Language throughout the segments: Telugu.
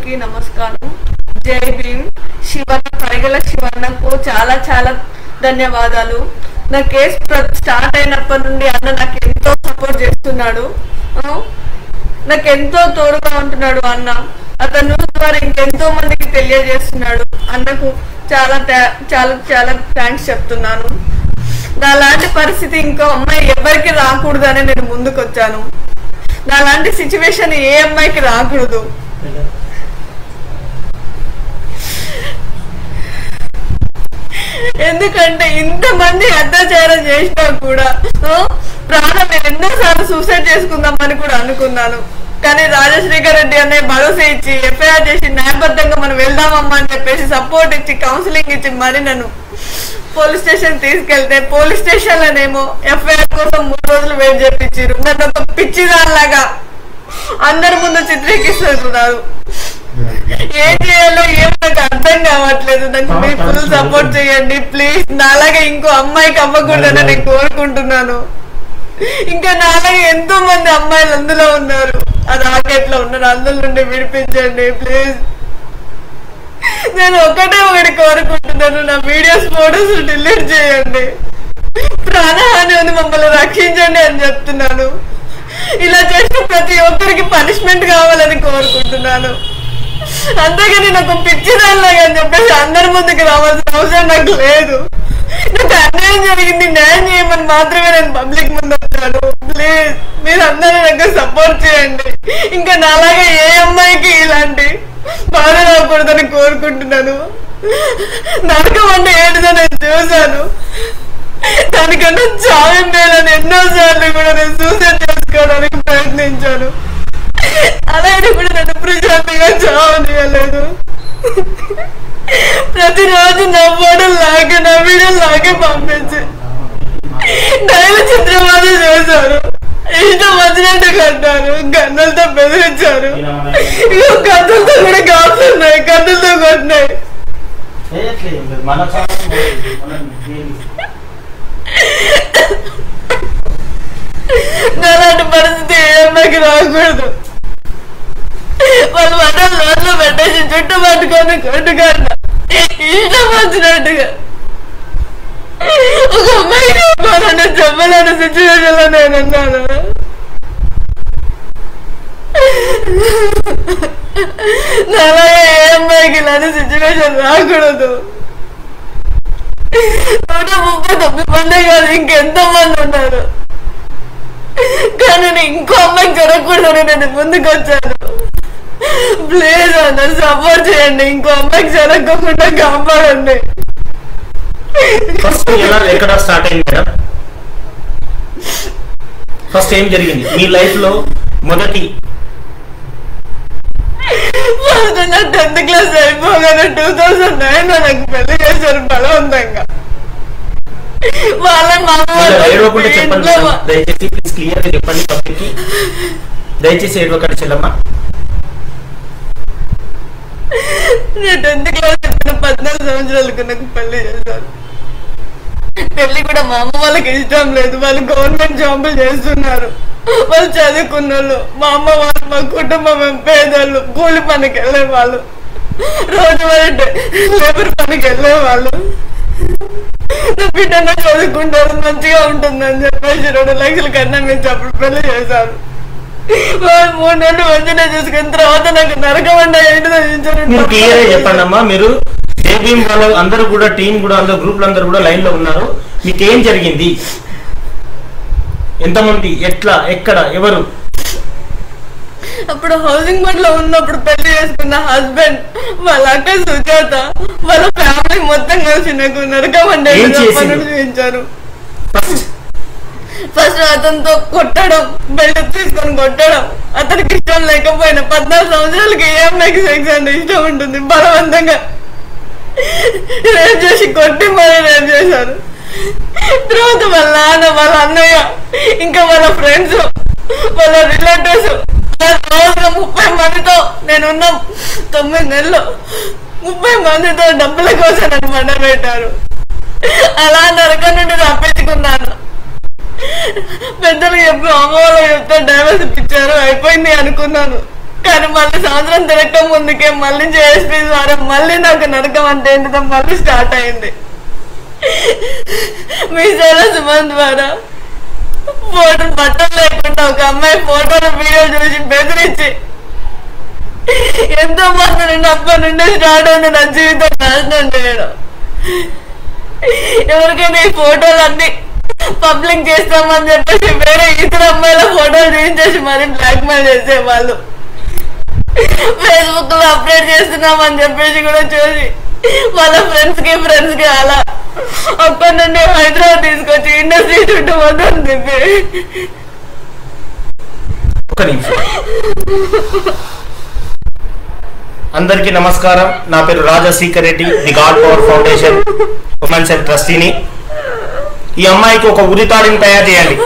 అందరికీ నమస్కారం జై భీమ్ శివన్న పరిగల శివన్నకు చాలా చాలా ధన్యవాదాలు నా కేసు ప్ర- స్టార్ట్ అయినప్పటి నుండి అన్న నాకు ఎంతో సపోర్ట్ చేస్తున్నాడు ఆ, నాకు ఎంతో తోడుగా ఉంటున్నాడు అన్న అతను ద్వారా ఇంకెంతో మందికి తెలియజేస్తున్నాడు అన్నకు చాలా థా- చాలా చాలా థ్యాంక్స్ చెప్తున్నాను నా లాంటి పరిస్థితి ఇంకో అమ్మాయి ఎవరికి రాకూడదని నేను ముందుకు వచ్చాను నా లాంటి సిచ్యువేషన్ ఏ అమ్మాయికి రాకూడదు ఎందుకంటే ఇంతమంది అత్యాచారం చేసినా కూడా ఆ, ప్రాణం నేను ఎన్నోసార్లు సూసైడ్ చేసుకుందామని కూడా అనుకున్నాను కానీ రాజశేఖర్ రెడ్డి అనే భరోసా ఇచ్చి ఎఫ్ఐఆర్ చేసి న్యాయబద్ధంగా మనం వెళ్దామమ్మా అని చెప్పేసి సపోర్ట్ ఇచ్చి కౌన్సిలింగ్ ఇచ్చి మరి నన్ను పోలీస్ స్టేషన్ తీసుకెళ్తే పోలీస్ స్టేషన్ లోనేమో ఎఫ్ఐఆర్ కోసం మూడు రోజులు వెయిట్ చేపించారు నన్ను ఒక పిచ్చిదానిలాగా అందరి ముందు చిత్రీకరిస్తున్నారు ఏం చేయాలో ఏం నాకు అర్థం కావట్లేదు నాకు మీరు ఫుల్ సపోర్ట్ చేయండి ప్లీజ్ నాలాగే ఇంకో అమ్మాయికి అవ్వకూడదని నేను కోరుకుంటున్నాను ఇంకా నాలాగే ఎంతో మంది అమ్మాయిలు అందులో ఉన్నారు ఆ రాకెట్ లో ఉన్నారు అందులో నుండి విడిపించండి ప్లీజ్ నేను ఒకటే ఒకటి కోరుకుంటున్నాను నా వీడియోస్ ఫోటోస్ డిలీట్ చేయండి ప్రాణహాని ఉంది మమ్మల్ని రక్షించండి అని చెప్తున్నాను ఇలా చేసిన ప్రతి ఒక్కరికి పనిష్మెంట్ కావాలని కోరుకుంటున్నాను అంతేగాని నాకు పిచ్చిదానిలాగా అని చెప్పేసి అందరి ముందుకు రావాల్సిన అవసరం నాకు లేదు నాకు అన్యాయం జరిగింది న్యాయం చేయమని మాత్రమే నేను పబ్లిక్ ముందు వచ్చాను ప్లీజ్ మీరు అందరూ నాకు సపోర్ట్ చేయండి ఇంకా నాలాగా ఏ అమ్మాయికి ఇలాంటి బాధ రాకూడదని కోరుకుంటున్నాను నరకం అంటే ఏంటిదో నేను చూశాను దానికన్నా చావే మేలని ఎన్నో సార్లు కూడా నేను సూసైడ్ చేసుకోవడానికి ప్రయత్నించాను అలాగే కూడా నన్ను ప్రశాంతంగా చావనియలేదు ప్రతిరోజు నా ఫోటోలు లాగే నా వీడియోలు లాగే పంపించి డైలీ చిత్రబాధ చేశారు ఇష్టం వచ్చినట్టు కట్టారు గన్నులతో బెదిరించారు ఇగో కత్తులతో కూడా కాపుతున్నాయి కత్తులతో కొట్టినాయి మన అలాంటి పరిస్థితి ఏ అమ్మాయికి రాకూడదు వాళ్ళు మన లోన్లో పెట్టేసి చుట్టూ పట్టుకొని కొట్టుకన్నా ఇష్టం వచ్చినట్టుగా ఒక అమ్మాయి చెప్పాలని చెప్పలేని సిచ్యువేషన్ లో నేను ఉన్నాను అలాగే ఏ అమ్మాయికి ఇలాంటి సిచ్యువేషన్ రాకూడదు నూట ముప్పై తొమ్మిది మంది కాదు ఇంకెంతో మంది ఉన్నారు కానీ నేను ఇంకో అమ్మాయి జరగకూడదని నేను ముందుకు వచ్చాను ప్లీజ్ అన్న సపోర్ట్ చేయండి ఇంకో అమ్మాయికి జరగకుండా కాపాడండి ఫస్ట్ ఎలా ఎక్కడ స్టార్ట్ అయింది మేడం ఫస్ట్ ఏం జరిగింది మీ లైఫ్ లో మొదటి ఫస్ట్ నా టెన్త్ క్లాస్ అయిపోగానే టూ థౌసండ్ నైన్ నాకు పెళ్లి చేశారు బలవంతంగా వాళ్ళ మా అమ్మ మీరు వాళ్ళు ఏడవకుండా చెప్పండి ఇంట్లో మేడం. మా- దయచేసి ప్లీజ్ క్లియర్ గా చెప్పండి పబ్లిక్ కి దయచేసి ఏడవకండి చెల్లమ్మ నేను టెన్త్ క్లాస్ చెప్పిన పద్నాలుగు సంవత్సరాలకు నాకు పెళ్లి చేశారు పెళ్లి కూడా మా అమ్మ వాళ్ళకి ఇష్టం లేదు వాళ్ళు గవర్నమెంట్ జాబులు చేస్తున్నారు వాళ్ళు చదువుకున్న వాళ్ళు మా అమ్మ వాళ్ళు మా కుటుంబం ఏం పేదోళ్ళు కూలి పనికి వెళ్ళే వాళ్ళు రోజువారీ లేబర్ పనికి వెళ్ళే వాళ్ళు నా బిడ్డను చదువుకుంటారు మంచిగా ఉంటుందని చెప్పేసి రెండు లక్షల కన్నా మేము అప్పుడు పెళ్లి చేశారు వాళ్ళు మూడు నెలలు మంచిగా చూసుకున్న తర్వాత నాకు నరకం అంటే ఏంటో మీరు క్లియర్ గా చెప్పండి అమ్మా మీరు జేబీఎం వాళ్ళు అందరూ కూడా టీం కూడా అందరు గ్రూప్లు అందరూ కూడా లైన్ లో ఉన్నారు మీకు ఏం జరిగింది ఎంతమంది ఎట్లా ఎక్కడ ఎవరు అప్పుడు హౌసింగ్ బోర్డ్ లో ఉన్నప్పుడు పెళ్లి చేసుకున్న హస్బెండ్ వాళ్ళ అక్క సుజాత వాళ్ళ ఫ్యామిలీ మొత్తం కలిసి నాకు నరకం అంటే ఏం ఏంటో చేసిండ్రు? పనులు చేయించారు ఫస్ట్ ఫస్ట్ అతనితో కొట్టడం బెల్ట్ తీసుకొని కొట్టడం అతనికి ఇష్టం లేకపోయినా పద్నాలుగు సంవత్సరాలకి ఏ అమ్మాయికి సెక్స్ అంటే ఇష్టం ఉంటుంది బలవంతంగా రేప్ చేసి కొట్టి మరీ రేప్ చేశారు తర్వాత వాళ్ళ నాన్న వాళ్ళ అన్నయ్య ఇంకా వాళ్ళ ఫ్రెండ్స్ వాళ్ళ రిలేటివ్స్ రోజుగా ముప్పై మందితో నేనున్న తొమ్మిది నెలలు ముప్పై మందితో డబ్బుల కోసం నన్ను మండ పెట్టారు అలా నరకం నుండి తప్పించుకున్నాను పెద్దలు చెప్పి అమ్మ వాళ్ళు చెప్తే డైవర్స్ ఇప్పించారు అయిపోయింది అనుకున్నాను కానీ మళ్ళీ సంవత్సరం తిరగక ముందు అందుకే మళ్ళీ జేఎస్పీ ద్వారా మళ్ళీ నాకు నరకం అంటే ఏంటిదో మళ్ళీ స్టార్ట్ అయింది మీ సేన సుమన్ ద్వారా ఫోటో బట్టలు లేకుండా ఒక అమ్మాయి ఫోటోలు వీడియో చూసి బెదిరించి ఎంతో మంది నుండి అప్పటి నుండి స్టార్ట్ అయింది నా జీవితం నాశనం చేయడం ఎవరికైనా ఈ ఫోటోలు అన్ని పబ్లిక్ చేస్తామని చెప్పేసి వేరే ఇతర అమ్మాయిల ఫోటోలు తీయించేసి మరీ బ్లాక్మెయిల్ చేసేవాళ్ళు ఫేస్బుక్ లో అప్డేట్ చేస్తున్నామని చెప్పేసి కూడా చూసి వాళ్ళ ఫ్రెండ్స్ కి ఫ్రెండ్స్ కి అలా అక్కడి నుండి హైదరాబాద్ తీసుకొచ్చి ఇండస్ట్రీ చుట్టూ మొత్తం తిప్పి ఒక్క నిమిషం అందరికీ నమస్కారం నా పేరు Rajasekhar Reddy the God power foundation women's and ట్రస్టీని ఈ అమ్మాయికి ఒక ఉరితాడిని తయారు చేయండి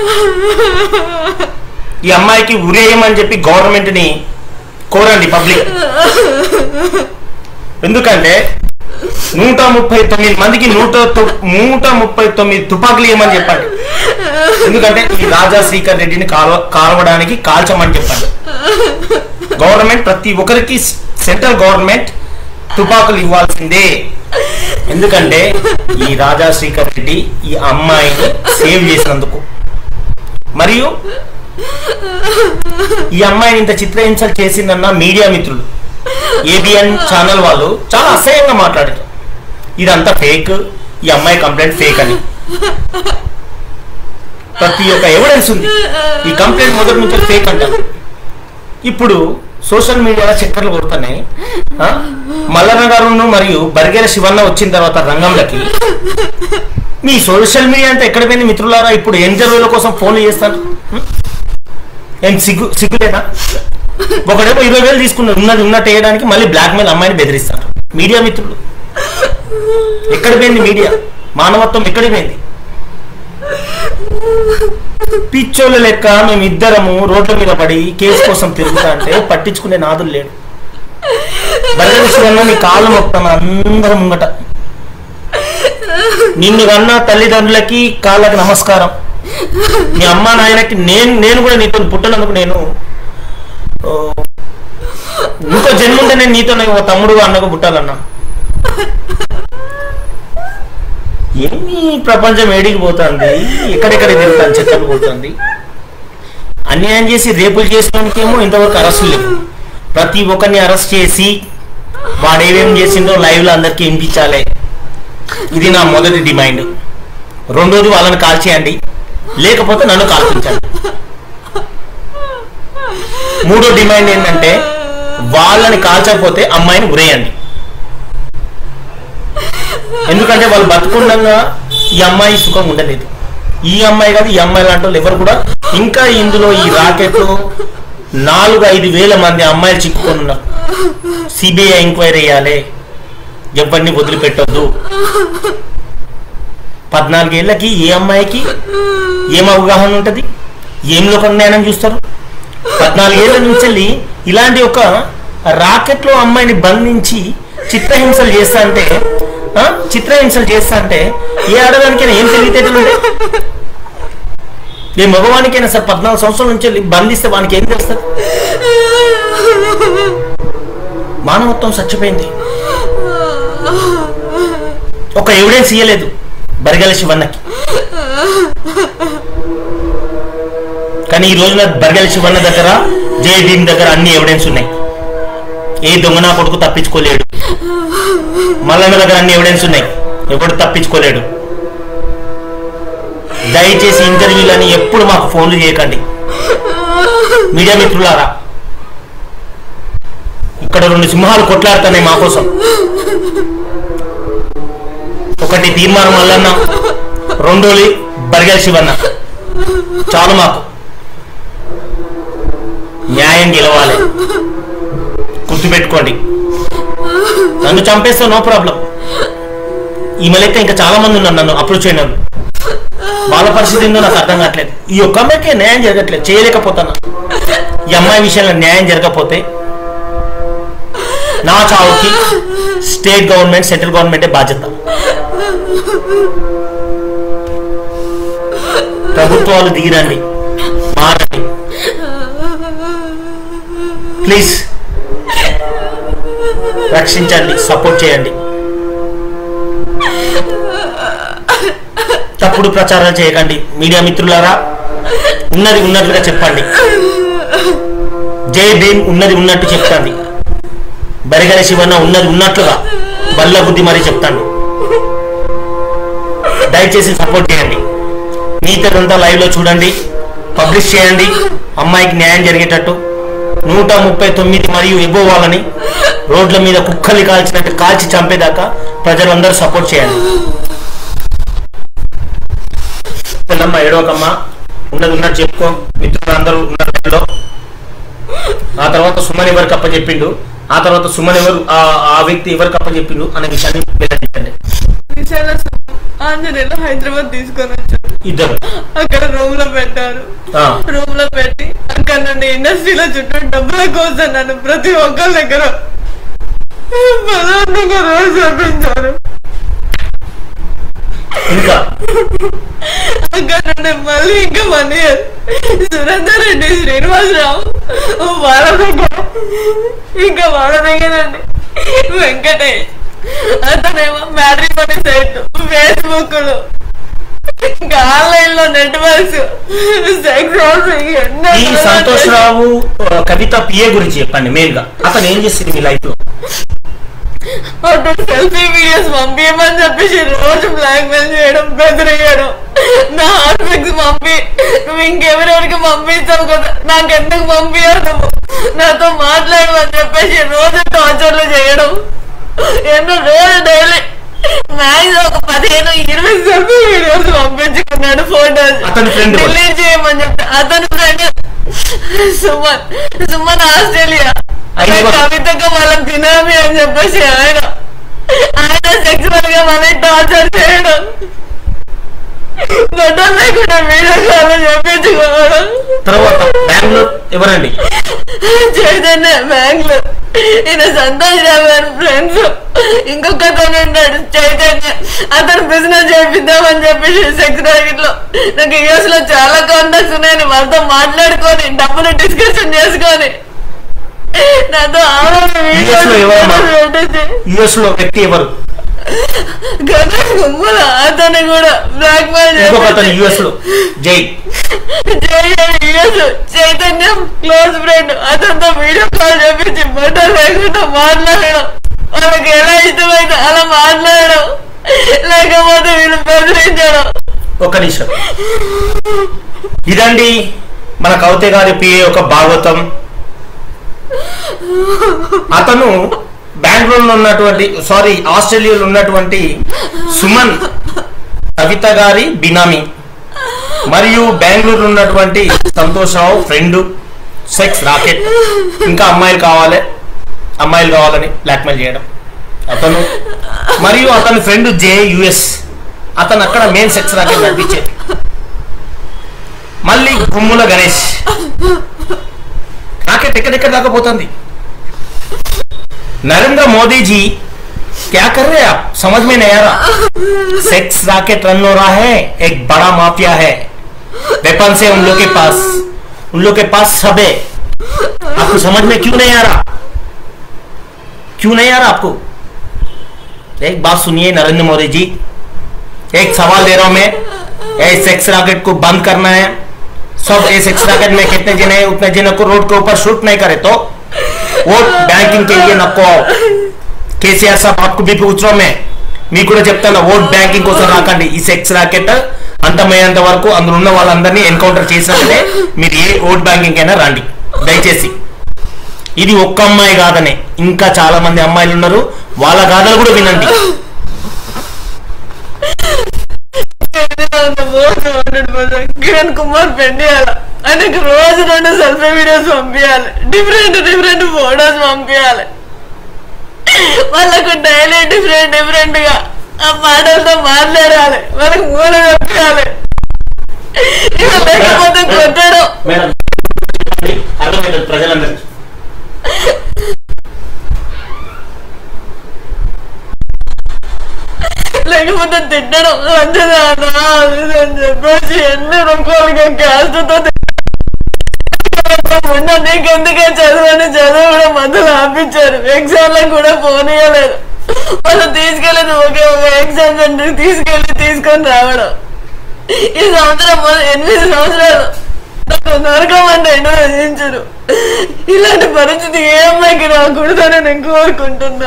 ఈ అమ్మాయికి ఉరేయమని చెప్పి గవర్నమెంట్ ని కోరండి పబ్లిక్ ఎందుకంటే నూట ముప్పై తొమ్మిది మందికి నూట తొ- నూట ముప్పై తొమ్మిది తుపాకులు ఇవ్వమని చెప్పండి ఎందుకంటే ఈ రాజా శ్రీకర్ రెడ్డిని కాల్వ కాల్వడానికి కాల్చమని చెప్పండి గవర్నమెంట్ ప్రతి ఒక్కరికి సెంట్రల్ గవర్నమెంట్ తుపాకులు ఇవ్వాల్సిందే ఎందుకంటే ఈ రాజా శ్రీకర్ రెడ్డి ఈ అమ్మాయిని సేవ్ చేసినందుకు మరియు ఈ అమ్మాయిని ఇంత చిత్రహింసలు చేసిందన్న మీడియా మిత్రులు ఏబిఎన్ ఛానల్ వాళ్ళు చాలా అసహ్యంగా మాట్లాడారు ఇదంతా ఫేక్ ఈ అమ్మాయి కంప్లైంట్ ఫేక్ అని ప్రతి ఒక్క ఎవిడెన్స్ ఉంది ఈ కంప్లైంట్ మొదటి నుంచి ఫేక్ అంటారు ఇప్పుడు సోషల్ మీడియాలో చక్కర్లు కొడుతున్నాయి ఆ? మల్లన్న గారును మరియు బరిగేల శివన్న వచ్చిన తర్వాత రంగంలోకి మీ సోషల్ మీడియా అంతా ఎక్కడ పోయింది మిత్రులారా ఇప్పుడు ఇంటర్వ్యూల కోసం ఫోన్లు చేస్తారు హ్మ్? ఏం సిగ్గు సిగ్గులేదా ఒకడేమో ఇరవై వేలు తీసుకున్నాడు ఉన్నది ఉన్నట్టు వేయడానికి మళ్ళీ బ్లాక్ మెయిల్ అమ్మాయిని బెదిరిస్తారు మీడియా మిత్రులు ఎక్కడ పోయింది మీడియా మానవత్వం ఎక్కడికి పోయింది పిచ్చోళ్ళ లెక్క మేము ఇద్దరము రోడ్ల మీద పడి కేసు కోసం తిరుగుతా అంటే పట్టించుకునే నాదులు లేడు బయట నీ కాళ్ళు మొత్తం అందరం ముంగట నిన్ను కన్నా తల్లిదండ్రులకి కాళ్ళకి నమస్కారం మీ అమ్మ నాయనకి నేను నేను కూడా నీతో పుట్టినందుకు నేను ఓ, ఇంకో జన్మ ఉంటే నేను నీతో ఓ తమ్ముడు అన్నకు పుట్టాలన్నా ఏమి ప్రపంచం ఏడికి పోతుంది ఎక్కడెక్కడ తిరుగుతాను చెత్తలు పోతుంది అన్యాయం చేసి రేపులు చేసినందుకేమో ఇంతవరకు అరెస్ట్ లేవు ప్రతి ఒక్కరిని అరెస్ట్ చేసి వాడు ఏమేం చేసిందో లైవ్ లో అందరికి వినిపించాలి ఇది నా మొదటి డిమాండ్ రెండోది వాళ్ళని కాల్చేయండి లేకపోతే నన్ను కాల్పించండి మూడో డిమాండ్ ఏంటంటే వాళ్ళని కాల్చకపోతే అమ్మాయిని ఉరేయండి ఎందుకంటే వాళ్ళు బతుకుండగా ఈ అమ్మాయి సుఖంగా ఉండలేదు ఈ అమ్మాయి కాదు ఈ అమ్మాయి లాంటి వాళ్ళు ఎవరు కూడా ఇంకా ఇందులో ఈ రాకెట్ నాలుగు ఐదు వేల మంది అమ్మాయిలు చిక్కుకొని ఉన్నారు సిబిఐ ఎంక్వైరీ చేయాలి ఎవరిని వదిలిపెట్టొద్దు పద్నాలుగేళ్లకి ఏ అమ్మాయికి ఏం అవగాహన ఉంటుంది ఏం లోక జ్ఞానం చూస్తారు పద్నాలుగేళ్ల నుంచి వెళ్ళి ఇలాంటి ఒక రాకెట్ లో అమ్మాయిని బంధించి చిత్రహింసలు చేస్తా అంటే ఆ? చిత్రహింసలు చేస్తా అంటే ఏ ఆడదానికైనా ఏం తెలివితేటలు ఉంటాయి ఏ మగవానికైనా సార్ పద్నాలుగు సంవత్సరాల నుంచి వెళ్ళి బంధిస్తే వానికి ఏం తెలుస్తుంది మానవత్వం చచ్చిపోయింది ఒక ఎవిడెన్స్ ఇయ్యలేదు బరిగల శివన్నకి కానీ ఈ రోజున బరిగల శివన్న దగ్గర జే భీమ్ దగ్గర అన్ని ఎవిడెన్స్ ఉన్నాయి ఏ దొంగనా కొడుకు తప్పించుకోలేడు మల్లన్న దగ్గర అన్ని ఎవిడెన్స్ ఉన్నాయి ఎవడు తప్పించుకోలేడు దయచేసి ఇంటర్వ్యూలని ఎప్పుడు మాకు ఫోన్లు చేయకండి మీడియా మిత్రులారా ఇక్కడ రెండు సింహాలు కొట్లాడుతున్నాయి మా కోసం ఒకటి తీర్మానం మల్లన్న రెండోది బరిగల శివన్న చాలు మాకు న్యాయం గెలవాలి గుర్తుపెట్టుకోండి నన్ను చంపేస్తే నో ప్రాబ్లం ఈమె లెక్క ఇంకా చాలా మంది ఉన్నారు నన్ను అప్రోచ్ అయిన వాళ్ళు. వాళ్ళ పరిస్థితి ఏందో నాకు అర్థం కావట్లేదు ఈ ఒక్క అమ్మాయికి న్యాయం జరగట్లేదు చేయలేకపోతున్నా ఈ అమ్మాయి విషయంలో న్యాయం జరగకపోతే నా చావుకి స్టేట్ గవర్నమెంట్ సెంట్రల్ గవర్నమెంటే బాధ్యత ప్రభుత్వాలు దిగిరండి మారండి ప్లీజ్ రక్షించండి సపోర్ట్ చేయండి తప్పుడు ప్రచారాలు చేయకండి మీడియా మిత్రులారా ఉన్నది ఉన్నట్లుగా చెప్పండి జై భీమ్ ఉన్నది ఉన్నట్టు చెప్తాంది బరిగల శివన్న ఉన్నది ఉన్నట్లుగా బల్ల బుద్ధి మరీ చెప్తాను దయచేసి సపోర్ట్ చేయండి మిగతాదంతా లైవ్ లో చూడండి పబ్లిష్ చేయండి అమ్మాయికి న్యాయం జరిగేటట్టు నూట ముప్పై తొమ్మిది మరియు ఎబో వాళ్ళని రోడ్ల మీద కుక్కల్ని కాల్చినట్టు కాల్చి చంపేదాకా ప్రజలందరూ సపోర్ట్ చేయండి పిల్లమ్మ ఏడవకమ్మ ఉన్నది ఉన్నట్టు చెప్పుకో మిత్రులందరూ ఉన్నారు లైవ్లో. ఆ తర్వాత సుమన్ ఎవరికి అప్పచెప్పిండు ఆ తర్వాత సుమన్ ఎవరు ఆ- ఆ వ్యక్తి ఎవరికి అప్పచెప్పిండు అనే విషయాన్ని వెల్లడించండి విశాల ఆంజనేయులు హైదరాబాద్ తీసుకొని వచ్చారు ఇద్దరు అక్కడ రూమ్ లో పెట్టారు ఆ. రూమ్ లో పెట్టి అక్కడ నుండి ఇండస్ట్రీలో చుట్టూ డబ్బుల కోసం నన్ను ప్రతి ఒక్కరి దగ్గర బలవంతంగా రోజు చూపించారు ఇంకా అక్కడ నుండి మళ్ళీ ఇంకా వన్ ఇయర్ సురేందర్ రెడ్డి శ్రీనివాసరావు వాళ్ళ దగ్గర ఇంకా వాళ్ళ దగ్గర నుండి వెంకటేష్ అతనేమో మ్యాట్రిమోనీ సైట్ ఫేస్బుక్ లో ఇంకా ఆన్లైన్ లో నెట్వర్క్స్ సెక్స్ ఈ సంతోష్ రావు ఆ, కవిత పిఏ గురించి చెప్పండి మెయిన్ గా అతను ఏం చేసింది మీ లైఫ్ లో అటు సెల్ఫీ వీడియోస్ పంపించమని చెప్పేసి రోజు బ్లాక్ మెయిల్ చేయడం బెదిరియడం నా హార్ట్ఫిక్స్ పంపి నువ్వు ఇంకెవరెవరికి పంపిస్తావు కదా నాకెందుకు పంపించావు నువ్వు నాతో మాట్లాడమని చెప్పేసి రోజు టార్చర్లు చేయడం ఎన్నో రోజు డైలీ మ్యాక్స్ ఒక పదిహేను ఇరవై సెల్ఫీ వీడియోస్ పంపించుకున్నాడు ఫోటోస్ అతని friend ఎవరు? డిలీట్ చేయమని చెప్తే అతని ఫ్రెండ్ సుమన్ సుమన్ ఆస్ట్రేలియా ఆయన ఎవరు? కవితకు వాళ్ళకి తినాలి అని చెప్పేసి ఆయన ఆయన సెక్సువల్ గా మనకి టార్చర్ చేయడం బట్టలు లేకుండా వీడియో కాల్ చెప్పించుకోవడం తర్వాత బెంగళూరు ఎవరండి చైతన్య బెంగళూరు ఈయన సంతోష్ రావు గారి ఫ్రెండ్స్ ఇంకొక అతను ఉన్నాడు చైతన్య అతను బిజినెస్ చేపిద్దామని చెప్పేసి సెక్స్ టార్గెట్ లో నాకు యూఎస్ లో చాలా కాంటాక్ట్స్ ఉన్నాయని వాళ్ళతో మాట్లాడుకొని డబ్బులు డిస్కషన్ చేసుకొని నాతో ఆరోగ్య US లో ఎవరమ్మా? పెట్టేసి యుఎస్ లో వ్యక్తి ఎవరు గణేష్ గుమ్మల అతను కూడా బ్లాక్ మెయిల్ ఇంకొక అతను యుఎస్ లో జై చైతన్యం క్లోజ్ ఫ్రెండ్ అతనితో వీడియో కాల్ చేపించి బట్టలు లేకుండా మాట్లాడడం వాళ్ళకి ఎలా ఇష్టమైతే అలా మాట్లాడడం లేకపోతే వీళ్ళు బెదిరించడం ఒక్క నిమిషం ఇదండి మన కవిత గారి పిఏ ఒక భాగవతం అతను బెంగళూరులో ఉన్నటువంటి సారీ ఆస్ట్రేలియాలో ఉన్నటువంటి సుమన్ కవిత గారి బినామీ మరియు బెంగళూరులో ఉన్నటువంటి Santosh Rao friend sex racket ఇంకా అమ్మాయిలు కావాలి అమ్మాయిలు కావాలని బ్లాక్మెయిల్ చేయడం అతను మరియు అతని ఫ్రెండ్ జే యుఎస్ అతను అక్కడ మెయిన్ సెక్స్ రాకెట్ నడిపించేది మళ్ళీ గుమ్ముల గణేష్ రాకెట్ ఎక్కడెక్కడ దాకా పోతుంది नरेंद्र मोदी जी क्या कर रहे हैं आप समझ में नहीं आ रहा सेक्स राकेट रन हो रहा है एक बड़ा माफिया है वेपन से उन लोग के पास उन लोग के पास सब है आपको समझ में क्यों नहीं आ रहा क्यों नहीं आ रहा आपको एक बात सुनिए नरेंद्र मोदी जी एक सवाल दे रहा हूं मैं ये सेक्स राकेट को बंद करना है सब ये सेक्स राकेट में कितने जने हैं उतने जने को रोड के ऊपर शूट नहीं करे तो वोट बैंकिंग के लिए नको आओ కేసీఆర్ సాబ్ आपको भी पूछ रहा हूं मैं మీకు కూడా చెప్తాను ఓట్ బ్యాంకింగ్ కోసం రాకండి ఈ సెక్స్ రాకెట్ అంతమయ్యేంత వరకు అందులో ఉన్న వాళ్ళందరినీ ఎన్కౌంటర్ చేసినట్లే మీరు ఏ ఓట్ బ్యాంకింగ్ అయినా రండి దయచేసి ఇది ఒక్క అమ్మాయి కాదనే ఇంకా చాలా మంది అమ్మాయిలు ఉన్నారు వాళ్ళ గాథలు కూడా వినండి కిరణ్ కుమార్ పెండియాలి ఆయనకు రోజు రెండు సెల్ఫీ వీడియోస్ పంపించాలి డిఫరెంట్ డిఫరెంట్ ఫోటోస్ పంపించాలి వాళ్ళకు డైలీ డిఫరెంట్ డిఫరెంట్ గా ఆ మాటలతో మాట్లాడాలి వాళ్ళకి మూల చెప్పాలి ఇక లేకపోతే కొట్టడం మేడం అర్థమైంది ప్రజలందరికీ లేకపోతే తిట్టడం లంచదానా అది ఇది అని చెప్పేసి ఎన్ని రకాలుగా క్యాస్ట్తో మొన్న నీకు ఎందుకే చదవని చదువు కూడా మధ్యలో ఆపించారు ఎగ్జామ్ లో కూడా పోనీయలేదు వాళ్ళు తీసుకెళ్ళేది ఒకే ఒక ఎగ్జామ్ సెంటర్ తీసుకెళ్ళి తీసుకొని రావడం ఈ సంవత్సరం మొదలు ఎనిమిది సంవత్సరాలు నాకు నరకం అంటే ఎన్నో రచించరు ఇలాంటి పరిస్థితి ఏ అమ్మాయికి రాకూడదని నేను కోరుకుంటున్నా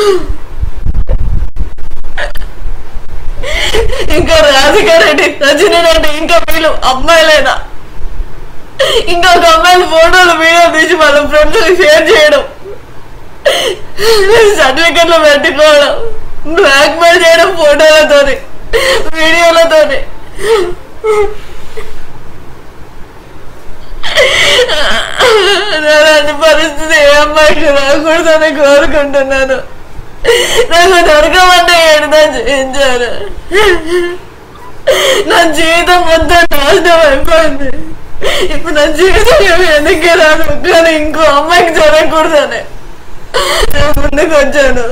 ఇంకా రాధిక రెడ్డి రజనీ రెడ్డి ఇంకా వీళ్ళు అమ్మాయిలేనా ఇంకా ఒక అమ్మాయిల ఫోటోలు వీడియో తీసి వాళ్ళ ఫ్రెండ్స్ షేర్ చేయడం సర్టిఫికెట్లు పెట్టుకోవడం బ్లాక్ మెయిల్ చేయడం ఫోటోలతోని వీడియోలతోని అలాంటి పరిస్థితి ఏ అమ్మాయికి రాకూడదని కోరుకుంటున్నాను నాకు దొరకమంటే ఏడుదా చేయించారు నా జీవితం మొత్తం నాశనం అయిపోయింది ఇప్పుడు నా జీవితం ఏమి వెనక్కి రాదు కానీ ఇంకో అమ్మాయికి జరగకూడదని నేను ముందుకు వచ్చాను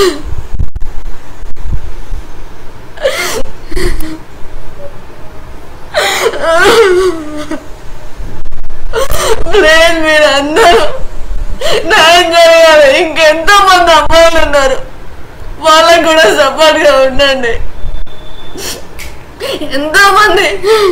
ప్లీజ్ మీరు అందరూ న్యాయం జరగాలి ఇంకెంతో మంది అమ్మాయిలు ఉన్నారు వాళ్ళకు కూడా సపోర్ట్ గా ఉండండి ఎంతో మంది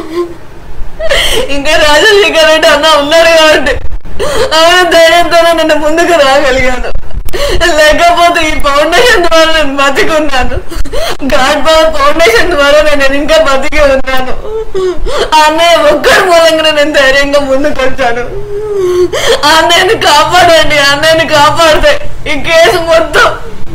ఇంకా రాజశేఖర్ రెడ్డి అన్న ఉన్నారు కాబట్టి ఆయన ధైర్యంతోనే నేను ముందుకు రాగలిగాను లేకపోతే ఈ ఫౌండేషన్ ద్వారా నేను బతికున్నాను గాడ్ పవర్ ఫౌండేషన్ ద్వారా నేను ఇంకా బతికి ఉన్నాను ఆ అన్నయ్య ఒక్కరి మూలంగా నేను ధైర్యంగా ముందుకు వచ్చాను ఆ అన్నయ్యని కాపాడండి ఆ అన్నయ్యని కాపాడితే ఈ కేసు మొత్తం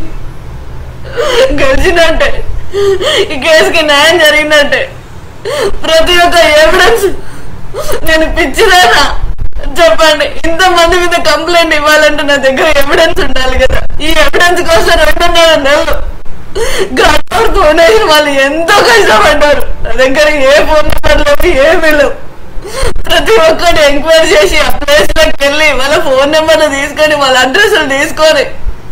గడిచినట్టే ఈ కేసుకి న్యాయం జరిగినట్టే ప్రతి ఒక్క ఎవిడెన్స్ నేను పిచ్చిదానా చెప్పండి ఇంత మంది మీద కంప్లైంట్ ఇవ్వాలంటే నా దగ్గర ఎవిడెన్స్ ఉండాలి కదా ఈ ఎవిడెన్స్ కోసం రెండున్నర నెలలు గాడ్ ఫౌండేషన్ వాళ్ళు ఎంతో కష్టపడ్డారు నా దగ్గర ఏ ఫోన్ నెంబర్ లేవు ఏమీ లేవు ప్రతి ఒక్కటి ఎంక్వైరీ చేసి ఆ ప్లేస్ లోకి వెళ్ళి వాళ్ళ ఫోన్ నెంబర్లు తీసుకొని వాళ్ళ అడ్రస్లు తీసుకొని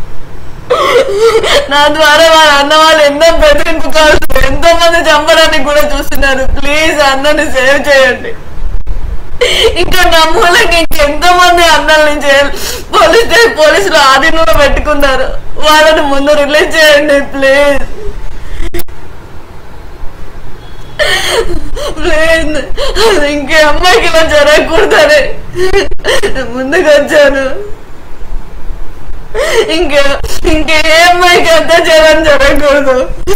నా ద్వారా వాళ్ళ అన్న వాళ్ళు ఎన్నో బెదిరింపు కాల్స్ ఎంతో మంది చంపడానికి కూడా చూస్తున్నారు ప్లీజ్ అన్నని సేవ్ చేయండి ఇంకా నా మూలంగా ఇంకెంతో మంది అన్నల్ని జైలు పోలీస్ పోలీసులు ఆధీనంలో పెట్టుకున్నారు వాళ్ళని ముందు రిలీజ్ చేయండి ప్లీజ్ ప్లీజ్ ఇంకే అమ్మాయికి ఇలా జరగకూడదని ముందుకు వచ్చాను ఇంకా ఇంకే అమ్మాయికి అత్యాచారం జరగకూడదు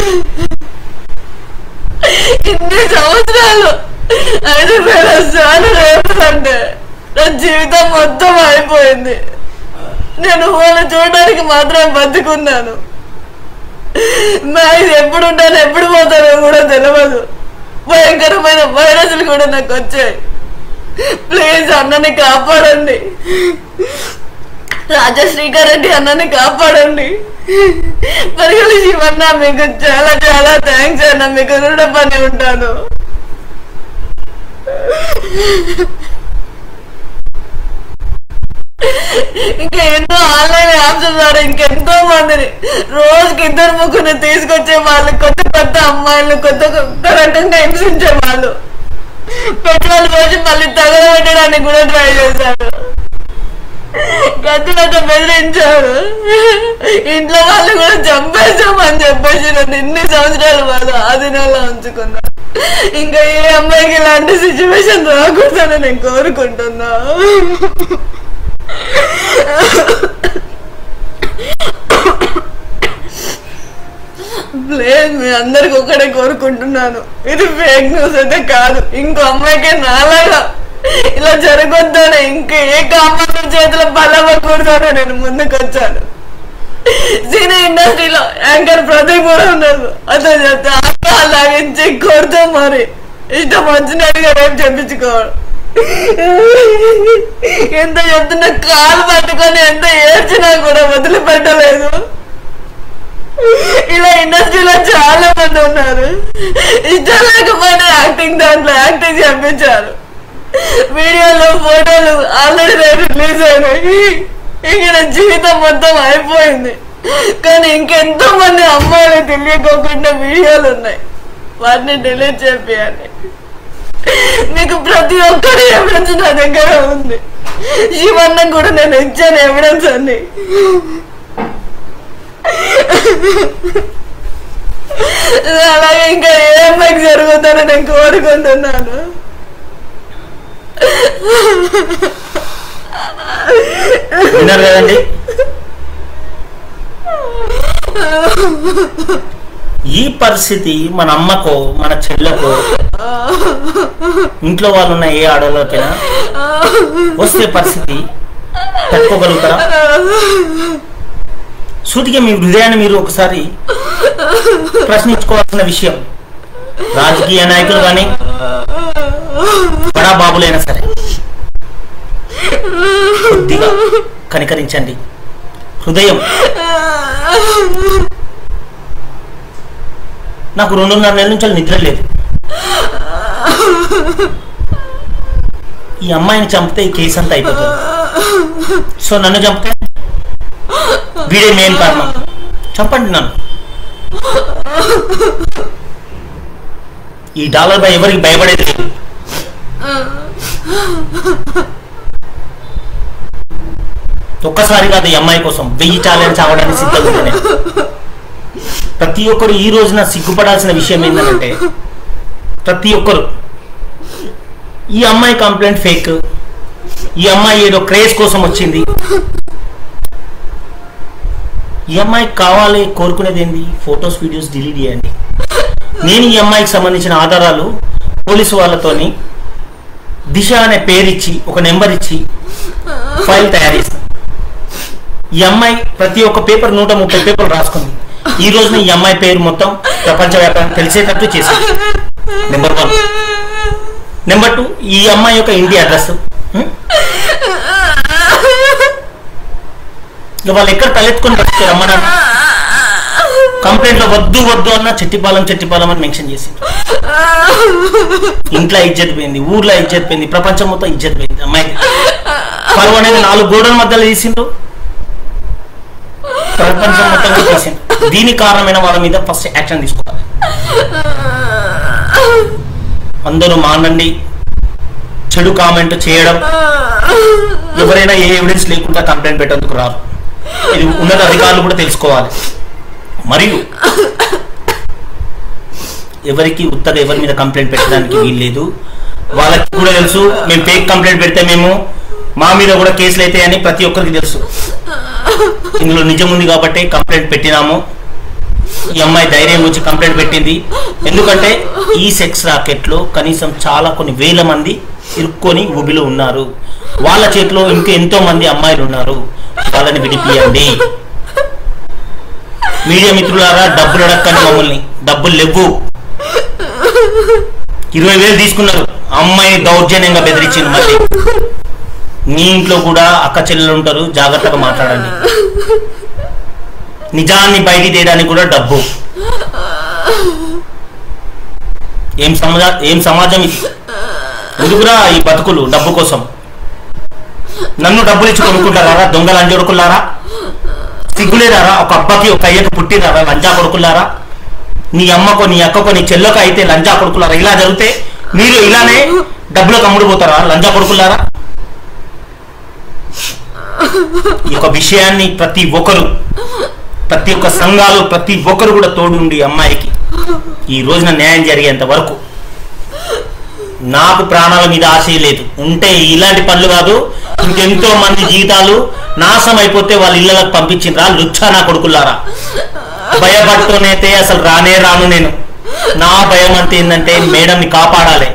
ఇన్ని సంవత్సరాలు ఐదు వేల సార్లు రేపంటే నా జీవితం మొత్తం అయిపోయింది నేను వాళ్ళని చూడడానికి మాత్రం బతుకున్నాను మరి ఎప్పుడు ఉంటాను ఎప్పుడు పోతానో కూడా తెలియదు భయంకరమైన వైరస్లు కూడా నాకు వచ్చాయి ప్లీజ్ అన్నని కాపాడండి రాజశ్రీకర్ రెడ్డి అన్నని కాపాడండి పరిగెలి శివన్న మీకు చాలా చాలా థ్యాంక్స్ అన్న మీకు రుణ పని ఉంటాను ఇంకా ఎన్నో ఆన్లైన్ యాప్స్ ద్వారా ఇంకెంతో మందిని రోజుకి ఇద్దరు ముగ్గురిని తీసుకొచ్చే వాళ్ళు కొత్త కొత్త అమ్మాయిలు కొత్త కొత్త రకంగా హింసించే వాళ్ళు పెట్రోల్ పోసి మళ్ళీ తగలబెట్టడానికి కూడా ట్రై చేశారు గతులతో బెదిరించారు ఇంట్లో వాళ్ళు కూడా చంపేసామని చెప్పేసి నన్ను ఇన్ని సంవత్సరాలు వాళ్ళు ఆ దినాల్లో ఉంచుకున్నారు ఇంకా ఏ అమ్మాయికి ఇలాంటి సిచ్యువేషన్ రాకూడదని నేను కోరుకుంటున్నా లేదు మీ అందరికి ఒకటే కోరుకుంటున్నాను ఇది ఫేక్ న్యూస్ అయితే కాదు ఇంకో అమ్మాయికి నాలాగా ఇలా జరగొద్దని ఇంకా ఏ కాంపౌండర్ చేతిలో బలపడకూడదని నేను ముందుకు వచ్చాను సినీ ఇండస్ట్రీలో యాంకర్ ప్రదీప్ కూడా ఉన్నారు అతను చెప్తే ఆల్కహాల్ లాగించి కొడుతూ మరి ఇష్టం వచ్చినట్టుగా రేపు చెప్పించుకోవడం ఎంత చెప్తున్నా కాలు పట్టుకొని ఎంత ఏడ్చినా కూడా వదిలిపెట్టలేదు ఇలా ఇండస్ట్రీలో చాలా మంది ఉన్నారు ఇష్టం లేకపోయినా యాక్టింగ్ దాంట్లో యాక్టింగ్ చేయించారు వీడియోలు ఫోటోలు ఆల్రెడీ రేపు రిలీజ్ అయినాయి ఇంక నా జీవితం మొత్తం అయిపోయింది కానీ ఇంకెంతో మంది అమ్మాయిలు తెలియకోకుండా వీడియోలు ఉన్నాయి వాటిని డిలీట్ చేపియాలి మీకు ప్రతి ఒక్కరి ఎవిడెన్స్ నా దగ్గర ఉంది శివన్న కూడా నేను ఇచ్చాను ఎవిడెన్స్ అన్ని అలాగే ఇంకా ఏ అమ్మాయికి జరుగుతుందని నేను కోరుకుంటున్నాను విన్నారు కదండి ఈ పరిస్థితి మన అమ్మకో మన చెల్లెకో ఇంట్లో వాళ్ళు ఉన్న ఏ ఆడవాళ్ళకైనా వస్తే పరిస్థితి తట్టుకోగలుగుతారా సూటిగా మీ హృదయాన్ని మీరు ఒకసారి ప్రశ్నించుకోవాల్సిన విషయం రాజకీయ నాయకులు కానీ బడా బాబులైనా సరే కొద్దిగా కనికరించండి హృదయం నాకు రెండున్నర నెలల నుంచి నిద్ర లేదు ఈ అమ్మాయిని చంపితే ఈ కేసు అంతా అయిపోతుంది సో నన్ను చంపితే వీడే మెయిన్ కారణం చంపండి నన్ను ఈ డాలర్ పై ఎవరికి భయపడేది లేదు ఒక్కసారి కాదు ఈ అమ్మాయి కోసం వెయ్యి ఛాలెంజ్ అవ్వడానికి సిద్ధంగా ఉంది నేను. ప్రతి ఒక్కరు ఈ రోజున సిగ్గుపడాల్సిన విషయం ఏంటంటే ప్రతి ఒక్కరు ఈ అమ్మాయి కంప్లైంట్ ఫేక్ ఈ అమ్మాయి ఏదో క్రేజ్ కోసం వచ్చింది ఈ అమ్మాయికి కావాలి కోరుకునేది ఏంది ఫొటోస్ వీడియోస్ డిలీట్ చేయండి నేను ఈ అమ్మాయికి సంబంధించిన ఆధారాలు పోలీసు వాళ్ళతోని దిశ అనే పేరు ఇచ్చి ఒక నెంబర్ ఇచ్చి ఫైల్ తయారు చేస్తాను ఈ అమ్మాయి ప్రతి ఒక్క పేపర్ నూట ముప్పై పేపర్లు రాసుకుంది ఈ రోజున ఈ అమ్మాయి పేరు మొత్తం ప్రపంచవ్యాప్తంగా తెలిసేటట్టు చేసింది నెంబర్ వన్ నెంబర్ టూ ఈ అమ్మాయి యొక్క ఇంటి అడ్రస్ ఇక వాళ్ళు ఎక్కడ తలెత్తుకొని బతికే రమ్మన్నాను కంప్లైంట్ లో వద్దు వద్దు అన్న చెట్టిపాలెం చెట్టిపాలెం అని మెన్షన్ చేసి ఇంట్లో ఇజ్జత్ పోయింది ఊర్లో ఇజ్జత్ పోయింది ప్రపంచం మొత్తం ఇజ్జత్ పోయింది అమ్మాయికి పరువు అనేది నాలుగు గోడల మధ్యలో తీసిండ్రు ప్రపంచం మొత్తం కూడా తీసిండ్రు దీనికి కారణమైన వాళ్ళ మీద ఫస్ట్ యాక్షన్ తీసుకోవాలి అందరూ మానండి చెడు కామెంట్ చేయడం ఎవరైనా ఏ ఎవిడెన్స్ లేకుండా కంప్లైంట్ పెట్టేందుకు రారు ఇది ఉన్నత అధికారులు కూడా తెలుసుకోవాలి మరియు ఎవరికి ఉత్తగా ఎవరి మీద కంప్లైంట్ పెట్టడానికి వీల్లేదు వాళ్ళకి కూడా తెలుసు మేము ఫేక్ కంప్లైంట్ పెడితే మేము మా మీద కూడా కేసులు అయితే అని ప్రతి ఒక్కరికి తెలుసు ఇందులో నిజం ఉంది కాబట్టి కంప్లైంట్ పెట్టినాము ఈ అమ్మాయి ధైర్యం వచ్చి కంప్లైంట్ పెట్టింది ఎందుకంటే ఈ సెక్స్ రాకెట్ లో కనీసం చాలా కొన్ని వేల మంది ఇరుక్కొని ఊబిలో ఉన్నారు వాళ్ళ చేతిలో ఇంకా ఎంతో మంది అమ్మాయిలు ఉన్నారు వాళ్ళని విడిపియండి మీడియా మిత్రులారా డబ్బులు అడగండి మమ్మల్ని డబ్బులు లేవు ఇరవై వేలు తీసుకున్నారు అమ్మాయి దౌర్జన్యంగా బెదిరించింది మళ్ళీ మీ ఇంట్లో కూడా అక్క చెల్లెలు ఉంటారు జాగ్రత్తగా మాట్లాడండి నిజాన్ని బయటికి తీయడానికి కూడా డబ్బు ఏం సమాజ ఏం సమాజం ఇది ఎందుకురా ఈ బతుకులు డబ్బు కోసం నన్ను డబ్బులు ఇచ్చి కొనుక్కుంటారా దొంగ లంజొడుకులారా సిగ్గులేదారా ఒక అబ్బకి ఒక అయ్యకు పుట్టినారా లంజా కొడుకులారా నీ అమ్మకో నీ అక్కకో నీ చెల్లకో అయితే లంజా కొడుకులారా ఇలా జరిగితే మీరు ఇలానే డబ్బులకు అమ్ముడుపోతారా లంజా కొడుకులారా ఈ యొక్క విషయాన్ని ప్రతి ఒక్కరు ప్రతి ఒక్క సంఘాలు ప్రతి ఒక్కరు కూడా తోడుండి అమ్మాయికి ఈ రోజున న్యాయం జరిగేంత వరకు నాకు ప్రాణాల మీద ఆశ లేదు ఉంటే ఇలాంటి పనులు కాదు ఇంకెంతో మంది జీవితాలు నాశనం అయిపోతే వాళ్ళ ఇళ్ళకి పంపించిండ్రా లుచ్చా నా కొడుకులారా భయపడుతూనైతే అసలు రానే రాను నేను నా భయం అంతే ఏంటంటే మేడంని కాపాడాలి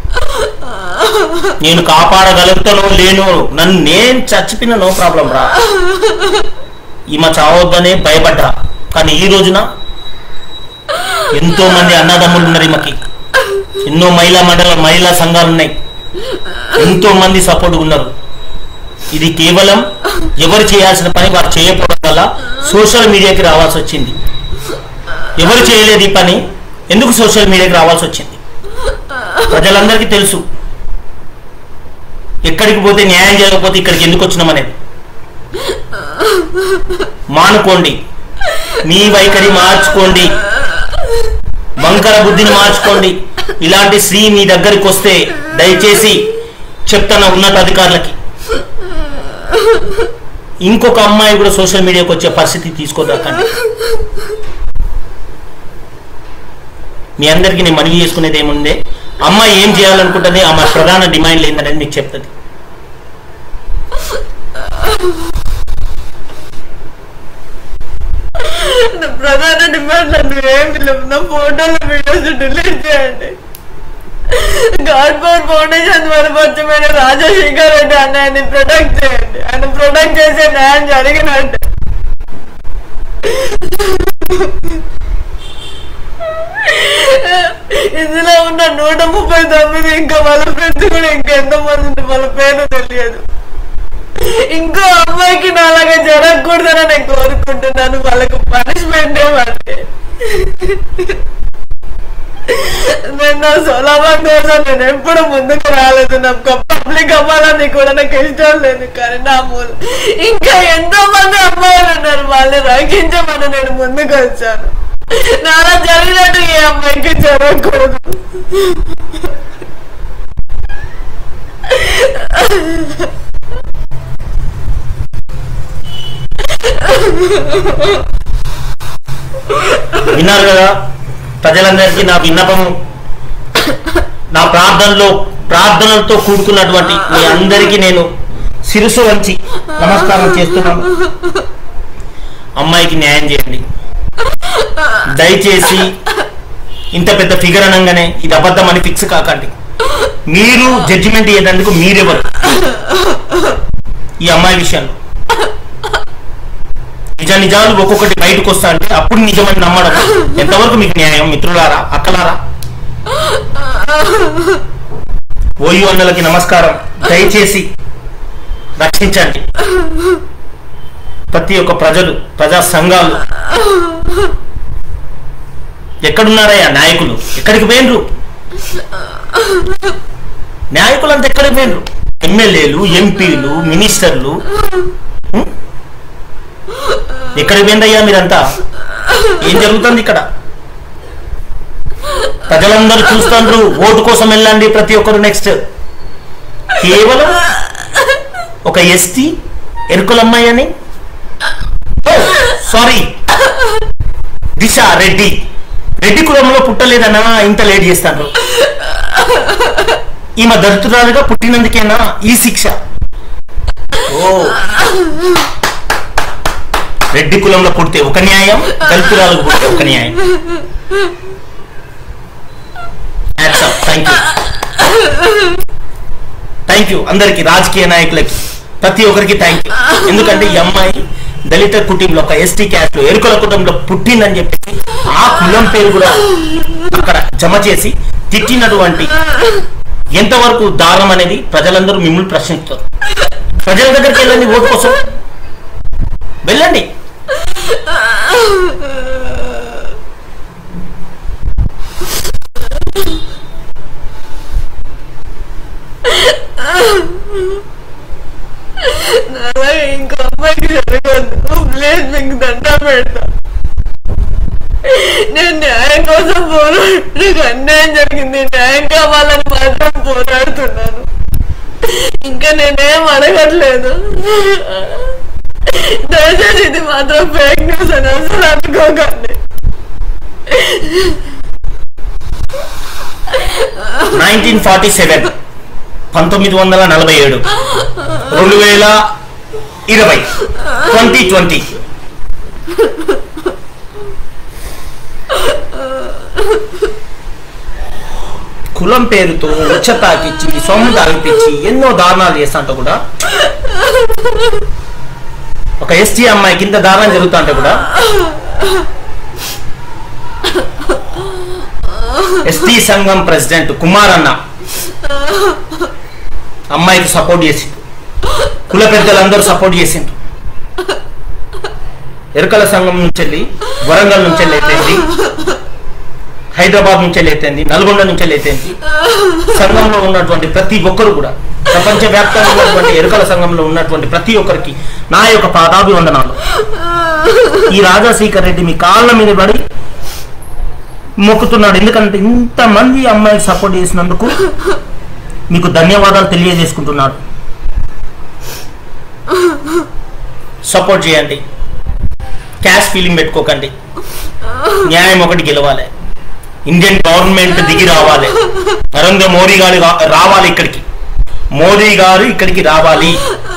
నేను కాపాడగలుగుతానో లేను నన్ను నేను చచ్చిపోయిన నో ప్రాబ్లం రా ఈమె చావద్దనే భయపడ్డా కానీ ఈ రోజున ఎంతో మంది అన్నదమ్ములు ఉన్నారు ఈమెకి ఎన్నో మహిళా మండల మహిళా సంఘాలు ఉన్నాయి ఎంతో మంది సపోర్ట్ ఉన్నారు ఇది కేవలం ఎవరు చేయాల్సిన పని వారు చేయకపోవడం వల్ల సోషల్ మీడియాకి రావాల్సి వచ్చింది ఎవరు చేయలేదు ఈ పని ఎందుకు సోషల్ మీడియాకి రావాల్సి వచ్చింది ప్రజలందరికీ తెలుసు ఎక్కడికి పోతే న్యాయం జరగకపోతే ఇక్కడికి ఎందుకు వచ్చినామనేది మానుకోండి మీ వైఖరి మార్చుకోండి వంకర బుద్ధిని మార్చుకోండి ఇలాంటి స్త్రీ మీ దగ్గరికి వస్తే దయచేసి చెప్తాను ఉన్నత అధికారులకి ఇంకొక అమ్మాయి కూడా సోషల్ మీడియాకి వచ్చే పరిస్థితి తీసుకోదాకండి మీ అందరికీ నేను మనవి చేసుకునేది ఏముందే అమ్మాయి ఏం చేయాలనుకుంటుంది ఆమె ప్రధాన డిమాండ్లు ఏందనేది మీకు చెప్తుంది నా ప్రధాన డిమాండ్ నన్ను ఏమి లేవు నా ఫోటోలు వీడియోస్ డిలీట్ చేయండి గాడ్బోర్డ్ ఫౌండేషన్ వరపరచమైన రాజశేఖర్ రెడ్డి అన్నయ్యని ప్రొటెక్ట్ చేయండి ఆయన ప్రొటెక్ట్ చేసే న్యాయం జరిగినట్టు ఇందులో ఉన్న నూట ముప్పై తొమ్మిది ఇంకా వాళ్ళ ఫ్రెండ్స్ కూడా ఇంకా ఎంతమంది ఉంటే వాళ్ళ పేరు తెలియదు ఇంకో అమ్మాయికి నాలాగా జరగకూడదని నేను కోరుకుంటున్నాను వాళ్ళకు పనిష్మెంట్ ఏమంటే నేను నా సులభం కోసం నేను ఎప్పుడు ముందుకు రాలేదు నాకు పబ్లిక్ అవ్వాలని కూడా నాకు ఇష్టం లేదు కానీ నా మూల ఇంకా ఎంతో మంది అమ్మాయిలు ఉన్నారు వాళ్ళని రక్షించమని నేను ముందుకు వచ్చాను నాలా జరిగినట్టు ఏ అమ్మాయికి జరగకూడదు విన్నారు కదా ప్రజలందరికీ నా విన్నపము నా ప్రార్థనలో ప్రార్థనలతో కూడుకున్నటువంటి మీ అందరికీ నేను శిరసు వంచి నమస్కారం చేస్తున్నాను అమ్మాయికి న్యాయం చేయండి దయచేసి ఇంత పెద్ద ఫిగర్ అనగానే ఇది అబద్ధం అని ఫిక్స్ కాకండి మీరు జడ్జిమెంట్ ఇయ్యేందుకు మీరెవరు ఈ అమ్మాయి విషయంలో నిజ నిజాలు ఒక్కొక్కటి బయటకు వస్తా అంటే అప్పుడు నిజమని నమ్మడం ఎంతవరకు మీకు న్యాయం మిత్రులారా అక్కలారా ఓయు అన్నలకి నమస్కారం దయచేసి రక్షించండి ప్రతి ఒక్క ప్రజలు ప్రజా సంఘాలు ఎక్కడున్నారయ్యా నాయకులు ఎక్కడికి పోయినరు నాయకులు అంతా ఎక్కడికి పోయినరు ఎమ్మెల్యేలు ఎంపీలు మినిస్టర్లు ఉం? ఎక్కడికి పోయిందయ్యా మీరంతా ఏం జరుగుతుంది ఇక్కడ ప్రజలందరూ చూస్తుండ్రు ఓటు కోసం వెళ్ళండి ప్రతి ఒక్కరు నెక్స్ట్ కేవలం ఒక ఎస్టీ ఎరుకులమ్మాయి అని సారీ దిశ రెడ్డి రెడ్డి కులంలో పుట్టలేదనా ఇంత లేట్ చేస్తాను ఈమె దళితురాలుగా పుట్టినందుకేనా ఈ శిక్ష ఓ రెడ్డి కులంలో పుడితే ఒక న్యాయం దళితురాలకు పుడితే ఒక న్యాయం థ్యాంక్ యూ థ్యాంక్ యూ అందరికి రాజకీయ నాయకులకి ప్రతి ఒక్కరికి థ్యాంక్ యూ ఎందుకంటే ఈ అమ్మాయి దళిత కుటుంబంలో ఒక ఎస్టీ క్యాస్ట్ లో ఎరుకల కుటుంబంలో పుట్టిందని చెప్పేసి ఆ కులం పేరు కూడా అక్కడ జమ చేసి తిట్టినటువంటి ఎంతవరకు దారుణం అనేది ప్రజలందరూ మిమ్మల్ని ప్రశ్నిస్తారు ప్రజల దగ్గరికి వెళ్ళండి ఓటు కోసం వెళ్ళండి అలాగే ఇంకో అమ్మాయికి జరగదు ప్లీజ్ మీకు దండ పెడతా నేను న్యాయం కోసం పోరాడు నాకు అన్యాయం జరిగింది న్యాయం కావాలని మాత్రం పోరాడుతున్నాను ఇంకా నేనేం అడగట్లేదు దయచేసి ఇది మాత్రం ఫేక్ న్యూస్ అని అసలు అనుకోకండి నైన్టీన్ ఫార్టీ సెవెన్ పంతొమ్మిది వందల నలభై ఏడు రెండు వేల ఇరవై ట్వంటీ ట్వంటీ కులం పేరుతో ఉచ్చ తాకిచ్చి సొమ్ము తాగిపించి ఎన్నో దారుణాలు చేస్తాంట కూడా ఒక ఎస్టీ అమ్మాయి కింద దారుణం జరుగుతుంటే కూడా ఎస్టీ సంఘం ప్రెసిడెంట్ కుమార్ అన్న అమ్మాయికి సపోర్ట్ చేసి కుల పెద్దలందరూ సపోర్ట్ చేసిండ్రు ఎరుకల సంఘం నుంచి వెళ్ళి వరంగల్ నుంచి వెళ్ళి అయితేంది హైదరాబాద్ నుంచి వెళ్ళి అయితేంది నల్గొండ నుంచి వెళ్ళి అయితేంది సంఘంలో ఉన్నటువంటి ప్రతి ఒక్కరు కూడా ప్రపంచ వ్యాప్తంగా ఉన్నటువంటి ఎరుకల సంఘంలో ఉన్నటువంటి ప్రతి ఒక్కరికి నా యొక్క పాదాభివందనాలు ఈ రాజశేఖర్ రెడ్డి మీ కాళ్ళ మీద పడి మొక్కుతున్నాడు ఎందుకంటే ఇంతమంది అమ్మాయికి సపోర్ట్ చేసినందుకు మీకు ధన్యవాదాలు తెలియజేసుకుంటున్నాడు సపోర్ట్ చేయండి క్యాష్ ఫీలింగ్ పెట్టుకోకండి న్యాయం ఒకటి గెలవాలి ఇండియన్ గవర్నమెంట్ దిగి రావాలి నరేంద్ర మోడీ గారు రా- రావాలి ఇక్కడికి మోదీ గారు ఇక్కడికి రావాలి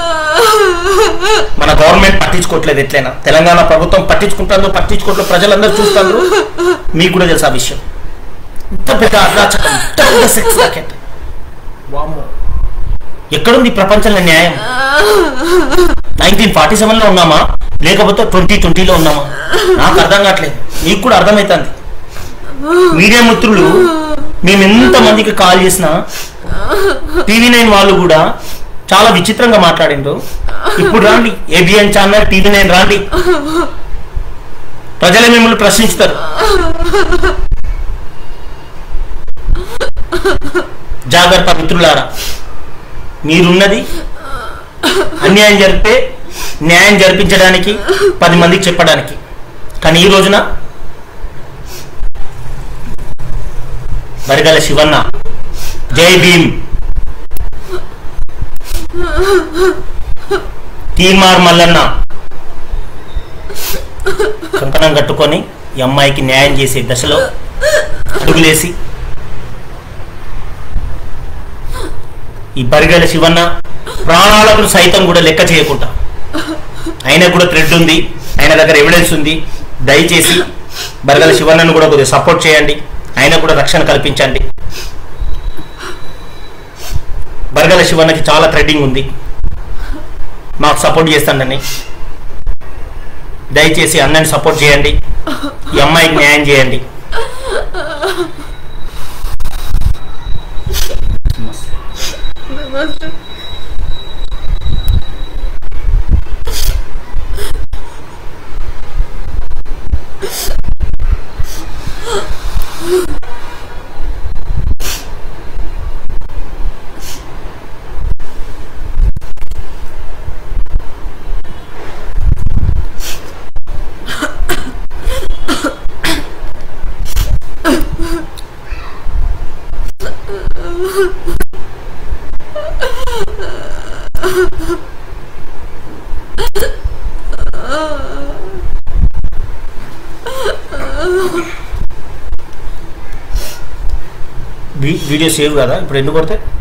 మన గవర్నమెంట్ పట్టించుకోవట్లేదు ఎట్లయినా తెలంగాణ ప్రభుత్వం పట్టించుకుంటుందో పట్టించుకోవట్లేదు ప్రజలందరూ చూస్తారు మీకు కూడా తెలుసు ఆ విషయం ఇంత పెద్ద అరాచకం ఇంత పెద్ద సెక్స్ రాకెట్ వామ్మో ఎక్కడుంది ఈ ప్రపంచంలో న్యాయం నైన్టీన్ ఫార్టీ సెవెన్ లో ఉన్నామా లేకపోతే ట్వంటీ ట్వంటీలో ఉన్నామా నాకు అర్థం కావట్లేదు మీకు కూడా అర్థమవుతుంది మీడియా మిత్రులు మేము ఎంత మందికి కాల్ చేసినా టీవీ నైన్ వాళ్ళు కూడా చాలా విచిత్రంగా మాట్లాడిండ్రు ఇప్పుడు రాండి ఏబిఎన్ ఛానల్ టీవీ నైన్ రాండి ప్రజలే మిమ్మల్ని ప్రశ్నిస్తారు జాగ్రత్త మిత్రులారా మీరున్నది అన్యాయం జరిపితే న్యాయం జరిపించడానికి పది మందికి చెప్పడానికి కానీ ఈ రోజున బరిగల శివన్న జై భీమ్ తీర్మార్ మల్లన్న కంకణం కట్టుకొని ఈ అమ్మాయికి న్యాయం చేసే దశలో అడుగులేసి ఈ బరిగల శివన్న ప్రాణాలకు సైతం కూడా లెక్క చేయకుండా ఆయన కూడా థ్రెడ్ ఉంది ఆయన దగ్గర ఎవిడెన్స్ ఉంది దయచేసి బరగల శివన్నను కూడా కొద్దిగా సపోర్ట్ చేయండి ఆయన కూడా రక్షణ కల్పించండి బరగల శివన్నకి చాలా థ్రెడ్డింగ్ ఉంది మాకు సపోర్ట్ చేస్తాడని దయచేసి అన్నని సపోర్ట్ చేయండి ఈ అమ్మాయికి న్యాయం చేయండి నమస్తే వీ- వీడియో సేవ్ కదా ఇప్పుడు ఎందుకు కొడితే